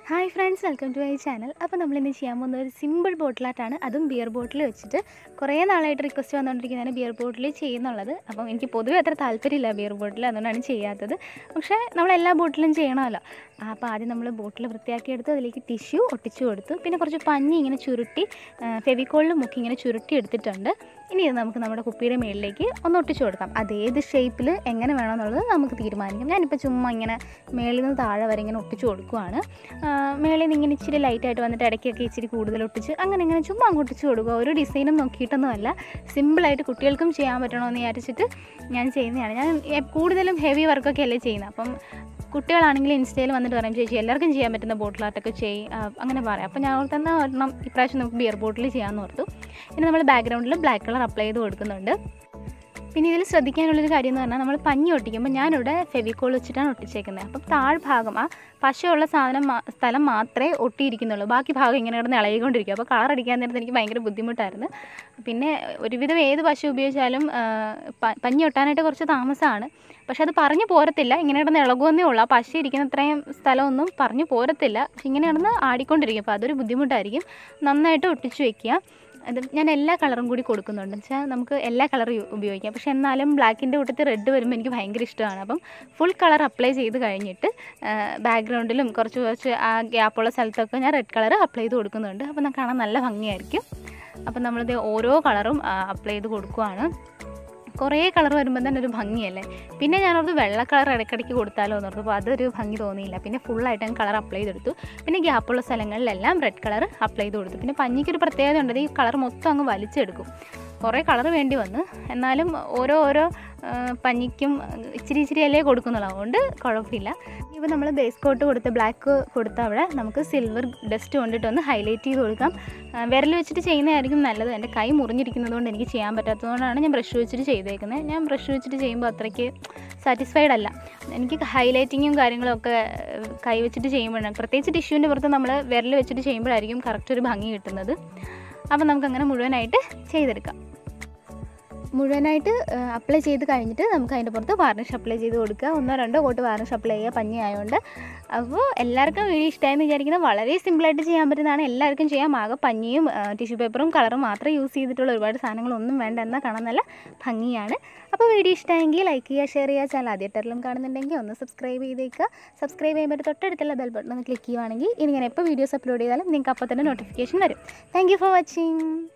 hi friends welcome to my channel അപ്പോൾ നമ്മൾ ഇന്ന് ചെയ്യാൻ പോകുന്ന ഒരു സിമ്പിൾ ബോട്ടിലായിട്ടാണ് അതും ബിയർ ബോട്ടിൽ വെച്ചിട്ട് കുറേ നാളായിട്ട് റിക്വസ്റ്റ് വന്നുകൊണ്ടിരിക്കുന്നതാണ് ബിയർ ബോട്ടിൽ ചെയ്യുന്നുള്ളത് അപ്പം എനിക്ക് പൊതുവേ അത്ര താല്പര്യമില്ല ബിയർ ബോട്ടിൽ അതുകൊണ്ടാണ് ചെയ്യാത്തത് പക്ഷേ നമ്മൾ എല്ലാ ബോട്ടിലും ചെയ്യണമല്ലോ അപ്പോൾ ആദ്യം നമ്മൾ ബോട്ടിൽ വൃത്തിയാക്കി എടുത്ത് അതിലേക്ക് ടിഷ്യൂ ഒട്ടിച്ചു കൊടുത്തു പിന്നെ കുറച്ച് പഞ്ഞി ഇങ്ങനെ ചുരുട്ടി ഫെവിക്കോളിൽ മുക്കി ഇങ്ങനെ ചുരുട്ടി എടുത്തിട്ടുണ്ട് ഇനി ഇത് നമുക്ക് നമ്മുടെ കുപ്പിയുടെ മേളിലേക്ക് ഒന്ന് ഒട്ടിച്ചു കൊടുക്കാം അത് ഏത് ഷേപ്പിൽ എങ്ങനെ വേണമെന്നുള്ളത് നമുക്ക് തീരുമാനിക്കാം ഞാനിപ്പോൾ ചുമ്മാ ഇങ്ങനെ മേളിൽ നിന്ന് താഴെ വരെ ഇങ്ങനെ ഒട്ടിച്ചു കൊടുക്കുവാണ് ആ, മേളിൽ നിന്ന് ഇങ്ങനെ ഇച്ചിരി ലൈറ്റായിട്ട് വന്നിട്ട് ഇടയ്ക്കൊക്കെ ഇച്ചിരി കൂടുതൽ ഒട്ടിച്ച് അങ്ങനെ ഇങ്ങനെ ചുമ്മാ അങ്ങ് ഒട്ടിച്ച് കൊടുക്കുക ഒരു ഡിസൈനും നോക്കിയിട്ടൊന്നുമല്ല സിമ്പിളായിട്ട് കുട്ടികൾക്കും ചെയ്യാൻ പറ്റണമെന്ന് വിചാരിച്ചിട്ട് ഞാൻ ചെയ്യുന്നതാണ് ഞാൻ എ- കൂടുതലും ഹെവി വർക്കൊക്കെ അല്ലേ ചെയ്യുന്നത് അപ്പം കുട്ടികളാണെങ്കിൽ ഇൻസ്റ്റയിൽ വന്നിട്ട് പറയും ചേച്ചി എല്ലാവർക്കും ചെയ്യാൻ പറ്റുന്ന ബോട്ടിൽ ആർട്ടൊക്കെ ചെയ്യും അങ്ങനെ പറയാം അപ്പോൾ ഞാൻ ഓർത്തന്ന ഒരെണ്ണം ഇപ്രാവശ്യം നമുക്ക് ബിയർ ബോട്ടിൽ ചെയ്യാമെന്ന് ഓർത്തു പിന്നെ നമ്മൾ ബാക്ക്ഗ്രൗണ്ടിൽ ബ്ലാക്ക് കളർ അപ്ലൈ ചെയ്ത് കൊടുക്കുന്നുണ്ട് പിന്നെ ഇതിൽ ശ്രദ്ധിക്കാനുള്ളൊരു കാര്യം എന്ന് പറഞ്ഞാൽ നമ്മൾ പഞ്ഞി ഒട്ടിക്കുമ്പോൾ ഞാനിവിടെ ഫെവിക്കോൾ വെച്ചിട്ടാണ് ഒട്ടിച്ചേക്കുന്നത് അപ്പം താഴ്ഭാഗം ആ പശയുള്ള സാധനം മാ- സ്ഥലം മാത്രമേ ഒട്ടിയിരിക്കുന്നുള്ളൂ ബാക്കി ഭാഗം ഇങ്ങനെ കിടന്ന് ഇളകിക്കൊണ്ടിരിക്കും അപ്പോൾ കളർ അടിക്കാൻ നേരത്ത് എനിക്ക് ഭയങ്കര ബുദ്ധിമുട്ടായിരുന്നു പിന്നെ ഒരുവിധം ഏത് പശ ഉപയോഗിച്ചാലും ആ, പ- പഞ്ഞി ഒട്ടാനായിട്ട് കുറച്ച് താമസമാണ് പക്ഷെ അത് പറഞ്ഞു പോരത്തില്ല ഇങ്ങനെ കിടന്ന് ഇളകുമെന്നേ ഉള്ളൂ ആ പശ ഇരിക്കുന്ന അത്രയും സ്ഥലമൊന്നും പറഞ്ഞു പോരത്തില്ല പക്ഷെ ഇങ്ങനെ കിടന്ന് ആടിക്കൊണ്ടിരിക്കും അപ്പോൾ അതൊരു ബുദ്ധിമുട്ടായിരിക്കും നന്നായിട്ട് ഒട്ടിച്ച് വെക്കുക അത് ഞാൻ എല്ലാ കളറും കൂടി കൊടുക്കുന്നുണ്ട് വെച്ചാൽ നമുക്ക് എല്ലാ കളറും ഉപയോഗിക്കാം പക്ഷെ എന്നാലും ബ്ലാക്കിൻ്റെ കൂട്ടത്തിൽ റെഡ് വരുമ്പോൾ എനിക്ക് ഭയങ്കര ഇഷ്ടമാണ് അപ്പം ഫുൾ കളർ അപ്ലൈ ചെയ്ത് കഴിഞ്ഞിട്ട് ബാക്ക്ഗ്രൗണ്ടിലും കുറച്ച് കുറച്ച് ആ ഗ്യാപ്പുള്ള സ്ഥലത്തൊക്കെ ഞാൻ റെഡ് കളർ അപ്ലൈ ചെയ്ത് കൊടുക്കുന്നുണ്ട് അപ്പോൾ നമുക്ക് കാണാൻ നല്ല ഭംഗിയായിരിക്കും അപ്പം നമ്മളിത് ഓരോ കളറും അപ്ലൈ ചെയ്ത് കൊടുക്കുവാണ് കുറേ കളർ വരുമ്പോൾ തന്നെ ഒരു ഭംഗിയല്ലേ പിന്നെ ഞാനോർത്ത് വെള്ള കളർ ഇടയ്ക്കിടയ്ക്ക് കൊടുത്താലോ എന്ന് ഓർത്തു അപ്പോൾ അതൊരു ഭംഗി തോന്നിയില്ല പിന്നെ ഫുള്ളായിട്ട് ഞാൻ കളർ അപ്ലൈ ചെയ്തെടുത്തു പിന്നെ ഗ്യാപ്പുള്ള സ്ഥലങ്ങളിലെല്ലാം റെഡ് കളർ അപ്ലൈ ചെയ്ത് കൊടുത്തു പിന്നെ പഞ്ഞിക്കൊരു പ്രത്യേകത ഉണ്ട് ഈ കളർ മൊത്തം അങ്ങ് വലിച്ചെടുക്കും കുറേ കളർ വേണ്ടി വന്നു എന്നാലും ഓരോ ഓരോ ആ, പഞ്ഞിക്കും ഇച്ചിരി ഇച്ചിരി അല്ലേ കൊടുക്കുന്നുള്ളൂ അതുകൊണ്ട് കുഴപ്പമില്ല ഇപ്പോൾ നമ്മൾ ബേസ് കോട്ട് കൊടുത്ത് ബ്ലാക്ക് കൊടുത്ത അവിടെ നമുക്ക് സിൽവർ ഡസ്റ്റ് കൊണ്ടിട്ട് ഒന്ന് ഹൈലൈറ്റ് ചെയ്ത് കൊടുക്കാം ആ, വിരൽ വെച്ചിട്ട് ചെയ്യുന്നതായിരിക്കും നല്ലത് എൻ്റെ കൈ മുറിഞ്ഞിരിക്കുന്നത് കൊണ്ട് എനിക്ക് ചെയ്യാൻ പറ്റാത്തതുകൊണ്ടാണ് ഞാൻ ബ്രഷ് വെച്ചിട്ട് ചെയ്തേക്കുന്നത് ഞാൻ ബ്രഷ് വെച്ചിട്ട് ചെയ്യുമ്പോൾ അത്രയ്ക്ക് സാറ്റിസ്ഫൈഡ് അല്ല എനിക്ക് ഹൈലൈറ്റിങ്ങും കാര്യങ്ങളും ഒക്കെ ഏഹ്, കൈ വെച്ചിട്ട് ചെയ്യുമ്പോഴാണ് പ്രത്യേകിച്ച് ടിഷ്യൂവിൻ്റെ പുറത്ത് നമ്മൾ വിരൽ വെച്ചിട്ട് ചെയ്യുമ്പോഴായിരിക്കും കറക്റ്റ് ഒരു ഭംഗി കിട്ടുന്നത് അപ്പോൾ നമുക്കങ്ങനെ മുഴുവനായിട്ട് ചെയ്തെടുക്കാം മുഴുവനായിട്ട് അപ്ലൈ ചെയ്ത് കഴിഞ്ഞിട്ട് നമുക്ക് അതിൻ്റെ പുറത്ത് വാർണിഷ് അപ്ലൈ ചെയ്ത് കൊടുക്കുക ഒന്നോ രണ്ടോ കോട്ട് വാർണിഷ് അപ്ലൈ ചെയ്യുക പഞ്ഞി ആയതുകൊണ്ട് അപ്പോൾ എല്ലാവർക്കും വീഡിയോ ഇഷ്ടമായെന്ന് വിചാരിക്കുന്നത് വളരെ സിമ്പിളായിട്ട് ചെയ്യാൻ പറ്റുന്നതാണ് എല്ലാവർക്കും ചെയ്യാം ആകെ പഞ്ഞിയും ടിഷ്യൂ പേപ്പറും കളറും മാത്രം യൂസ് ചെയ്തിട്ടുള്ള ഒരുപാട് സാധനങ്ങളൊന്നും വേണ്ട എന്നാൽ കാണാൻ നല്ല ഭംഗിയാണ് അപ്പോൾ വീഡിയോ ഇഷ്ടമായെങ്കിൽ ലൈക്ക് ചെയ്യുക ഷെയർ ചെയ്യുക ചാനൽ ആദ്യമായിട്ടെല്ലാം കാണുന്നുണ്ടെങ്കിൽ ഒന്ന് സബ്സ്ക്രൈബ് ചെയ്തേക്കുക സബ്സ്ക്രൈബ് ചെയ്യുമ്പോൾ തൊട്ടടുത്തുള്ള ബെൽ ബട്ടൺ ഒന്ന് ക്ലിക്ക് ചെയ്യുവാണെങ്കിൽ ഇനി ഞാൻ എപ്പോൾ വീഡിയോസ് അപ്ലോഡ് ചെയ്താലും നിങ്ങൾക്ക് അപ്പോൾ തന്നെ നോട്ടിഫിക്കേഷൻ വരും താങ്ക് യു ഫോർ വാച്ചിങ്